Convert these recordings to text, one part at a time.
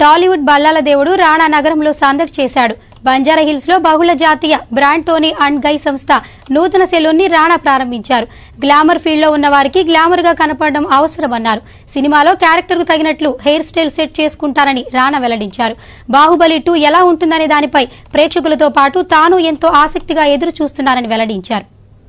టాలీవుడ్ బల్లాల దేవుడు రాణా నగరంలో సందడి చేశాడు బంజారా హిల్స్ లో బహుళ జాతీయ బ్రాండ్ టోనీ అండ్ గై సంస్థ నూతన సెలూన్ ని రాణా ప్రారంభించారు గ్లామర్ ఫీల్డ్ లో ఉన్న వారికి గ్లామర్ గా కనపడడం అవసరమన్నారు సినిమాలో క్యారెక్టర్ కు తగినట్లు హెయిర్ స్టైల్ సెట్ చేసుకుంటారని రాణా వెల్లడించారు బాహుబలి టూ ఎలా ఉంటుందనే దానిపై ప్రేక్షకులతో పాటు తాను ఎంతో ఆసక్తిగా ఎదురు చూస్తున్నారని వెల్లడించారు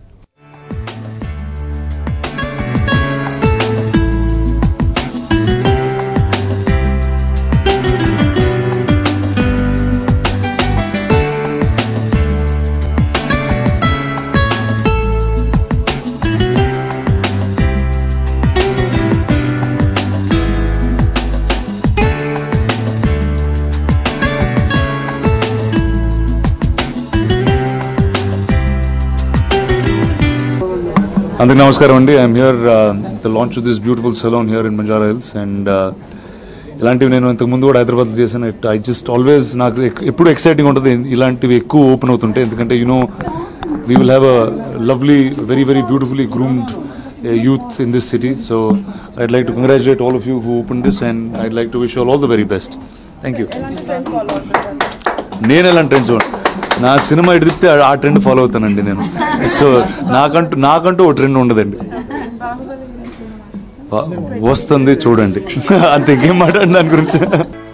అందరికి నమస్కారం అండి I'm here the launch this beautiful salon here in Banjara Hills and ఇలాంటివి నేను ఇంతకు ముందు కూడా హైదరాబాద్ చేశాను ఐ జస్ట్ ఆల్వేస్ నాకు ఎక్- ఎప్పుడు ఎక్సైటింగ్ ఉంటుంది ఇలాంటివి ఎక్కువ ఓపెన్ అవుతుంటాయి ఎందుకంటే you know we will have a lovely very very beautifully groomed youth in this city so I'd like to congratulate all of you who open this and I'd like to wish all all the very best thank you నేను ఎలాంటి trends నా cinema ఎడితే ఆ trend follow అవుతానండి నేను so నాకంటూ నాకంటూ ఓ trend ఉండదండి వస్తుంది చూడండి అంత ఇంకేం మాట్లాడిన దాని గురించి